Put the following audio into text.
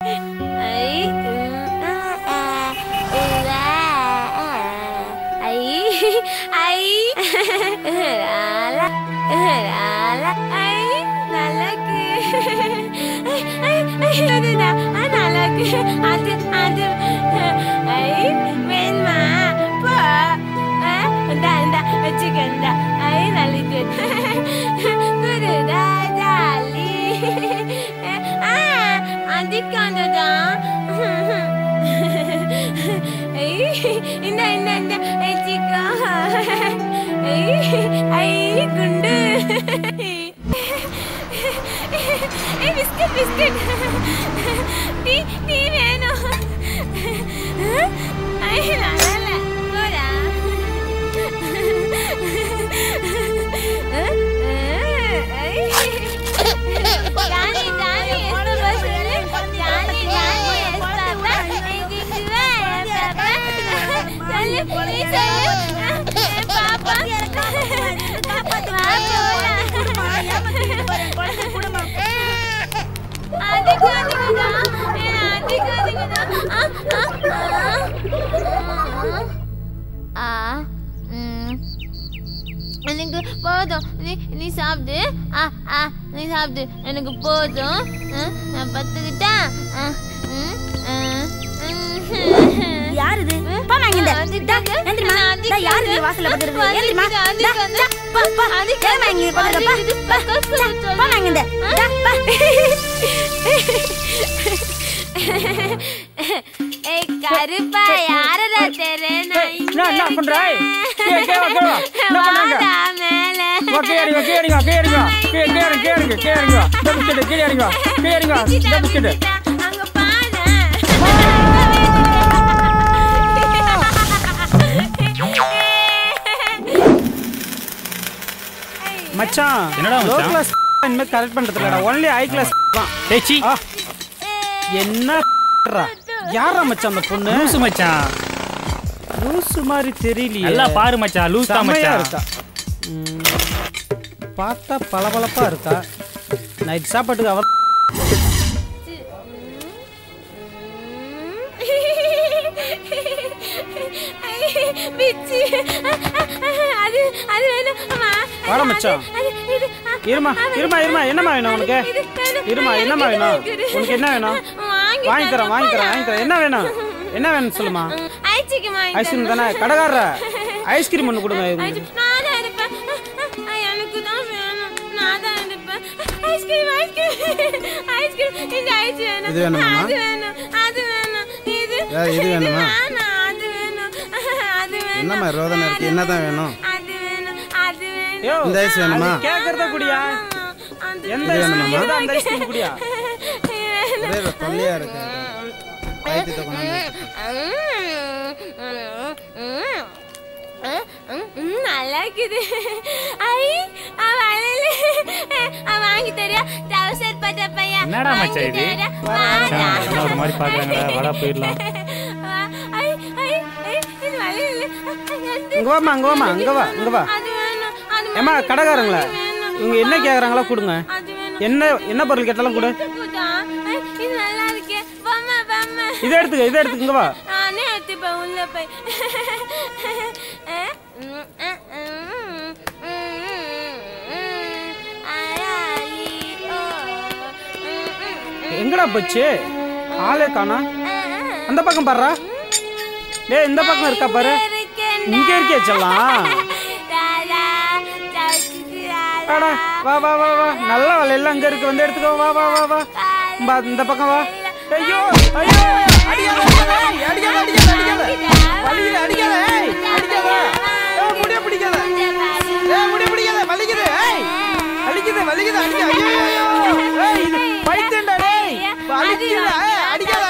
ஐ ம், ஆ, ஆ, உ, ஆ, ஆ. ஐ ஐ லாலா, லாலா. ஐ நல்லா இருக்கு. ஐ, ஐ, ஐ, அதுதான். ஆ, நல்லா இருக்கு. அது அது ஐ வேணுமா போ ஆ, இந்தா இந்தா வச்சுக்க இந்தா ஐ நல்லா இருக்கு. குருதா ஜாலி ஆ அதுக்கானதான் ஐ இந்த இந்த இந்த வச்சுக்கோ ஐ ஐ குண்டு ஏய் பிஸ்கட் பிஸ்கட் டீ டீ வேணும் ஐ நல்லா இல்ல போடா Johnny, Johnny, es papá சொல்லு. Johnny, Johnny, es papá. இதுவா என் பாப்பா? சொல்லு, நீ சொல்லு. என் பாப்பா. வா, போலாம். அதுக்கு அதுக்குதான். ஏன் அதுக்கு அதுக்குதான். ஆ, ஆ, ஆ. ஆ, ம். எனக்கு போதும் நீ நீ சாப்பிடு ஆ ஆ நீ சாப்பிடு எனக்கு போதும் ஆ, நான் பத்துக்கிட்டா ஆ, ம், ஆ, ம். யார் இது போமா இங்க அதுக்கு டா, அது- எந்திரிம்மா. அதுக்கு டா, யார் இது அது- வாசல்ல படுக்கிறது? அதுக்கு எந்திரிம்மா. அது- டா, அதுக்கு டா, பா, பா. அதுக்கு ஏம்மா இங்க படுக்கிற, பா. அதுக்கு இது பக்கம் டா, சொல்லு. போமா இங்க இந்த. டா, பா. ஏய் கருப்பா யாரடா தெரு நான் இங்க என்ன, என்ன பண்ற? ஏய், இருக்கேன். ஏய், கேவா, கேவா. என்ன பண்றாங்க? வாடா மேல வா, கீழே இறங்கி வா, கீழே இறங்கி வா, கீழே இறங்கி வா. கீழே, கீழே இறங்கி, கீழே இறங்கி, கீழே இறங்கி வா. இந்த பிஸ்கெட்டு, கீழே இறங்கி வா, கீழே இறங்கி வா, இந்த பிஸ்கெட்டு. அங்க பாரு மச்சான் என்னடா லோ மச்சான்? கிளாஸ் இனிமே கரெக்ட் பண்றது இல்லடா ஒன்லி ஹை கிளாஸ் தான் டேய் சீ ஆ, என்ன ரா? யாரா மச்சான் அந்த பொண்ணு லூசு மச்சான் லூசு மாதிரி தெரியலையே நல்லா பாரு மச்சான் லூஸ் தான் செமையா மச்சான் இருக்கா ம், பார்த்தா பளபளப்பா இருக்கா நைட் சாப்பாட்டுக்கு அவ பிச்சு அது அது வேணும் அம்மா வாடா மச்சான். அது இது ஆ, இருமா இருமா இருமா என்னம்மா வேணும் உனக்கு இது வேணும். இருமா என்னம்மா எனக்கு வேணும் இது இருக்குது. உனக்கு என்ன வேணும் வாங்கி வாங்கி தரேன் வாங்கி தரேன் போடா. வாங்கி தரேன் என்ன வேணும் என்ன வேணும் சொல்லுமா ம், ஐஸ்கிரீம் வாங்கி ஐஸ்கிரீம் தரணும். தானே கடைக்காரர ஐஸ்கிரீம் ஒன்று கொடுங்க ஐஸ்- நான் தான் இருப்பேன் ஆ, எனக்கு தான் வேணும் நான் தான் இருப்பேன் ஐஸ்கிரீம் ஐஸ்கிரீம் ஐஸ்கிரீம் இந்த ஐஸ் வேணும் இது வேணுமாம்மா? அது வேணும் அது வேணும் இது ஏ, இது வேணுமா? வேணாம், அது வேணும் அது வேணும் என்னம்மா ரோதனை இருக்கு என்னதான் வேணும் அது வேணும் அது வேணும் யோ இந்த ஐஸ் வேணுமா கேட்கறத குடியா அது எந்த இது ஐஸ்கிரீம் வேணுமா? வருதோ அந்த ஐஸ்கிரீம் குடியா வேணும். ஒரே தொல்லையா இருக்கு பைத்தியத்தை கொண்டாந்து ம், நல்லா இருக்குது ஐ அவ அழல அவ வாங்கி தரியா டவுசர் பட்ட பையன் என்னடா மச்சான் இது? மச்சான், என்ன ஒரு மாதிரி பாக்குறாங்கடா வாடா போயிடலாம் ஐ ஐ ஐ இது வளையல இங்க வாமா அங்க வாமா அங்க வா இங்க வா அது வேணும் அது ஏமா கடைக்காரங்களா வேணும். இவங்க என்ன கேக்குறாங்களோ கொடுங்க அது வேணும் என்ன என்ன பொருள் கேட்டாலும் கொடு இருக்குதா? ஐ, இது நல்லா இருக்கே பாமா பாமா இதை எடுத்துக்க இதை எடுத்துக்க இங்க வா நானே எடுத்துப்பேன் உள்ள போய் அஹ், ம், அஹ், ம், ம், ம், அராலி, ஓ, ம், ம், ம், எங்கடா போச்சு ஆளே காணா அஹ், அந்த பக்கம் பாருடா டேய் இந்த பக்கம் இருக்கா பாரு இருக்கேன்டா. இங்க இருக்கே செல்லம் ராதா, சவுத்துக்கு ராதா. வாடா வா வா வா வா நல்ல வேலை எல்லாம் அங்க இருக்கு வந்து எடுத்துக்கோ வா வா வா வா பா இந்த பக்கம் வா ஐயோ ஐயோ அடிக்காத அடிக்காத அடிக்காத அடிக்காத அடிக்காத வலிக்குது அடிக்காத ஏய் அடிக்காத ஏய் முடிய பிடிக்காத ஏய் முடிய பிடிக்காத வலிக்குது ஏய் வலிக்குது வலிக்குது அடிக்காத ஐயோ ஐயோ, ஐயோ. ஏய் இது பைத்தியம்டா டேய் வலிக்குது ஏய் அடிக்காத